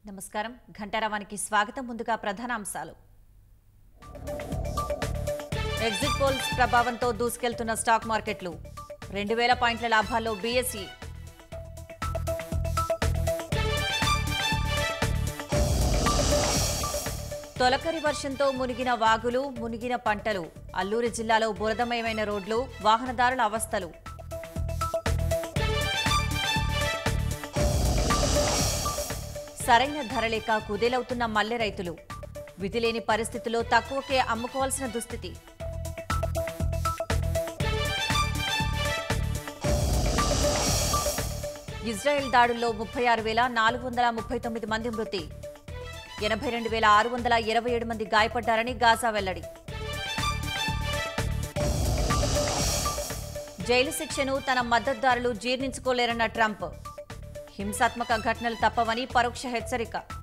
నమస్కారం ఘంటారావానికి స్వాగతం ముందుగా ప్రధాన అంశాలు ఎగ్జిట్ పోల్స్ ప్రభావంతో దూసుకెళ్తున్న స్టాక్ మార్కెట్లు రెండు వేల పాయింట్ల లాభాల్లో బీఎస్ఈ తొలకరి వర్షంతో మునిగిన వాగులు మునిగిన పంటలు అల్లూరి జిల్లాలో బురదమయమైన రోడ్లు వాహనదారుల అవస్థలు సరైన ధర లేక కుదేలవుతున్న మల్లె రైతులు విధిలేని పరిస్థితుల్లో తక్కువకే అమ్ముకోవాల్సిన దుస్థితి ఇజ్రాయెల్ దాడుల్లో ముప్పై ఆరు వేల నాలుగు వందల ముప్పై తొమ్మిది మంది మృతి ఎనభై రెండు వేల ఆరు వందల ఇరవై ఏడు మంది గాయపడ్డారని గాజా వెల్లడి జైలు శిక్షను తన మద్దతుదారులు జీర్ణించుకోలేరన్న ట్రంప్ హింసాత్మక ఘటనలు తప్పవని పరోక్ష హెచ్చరిక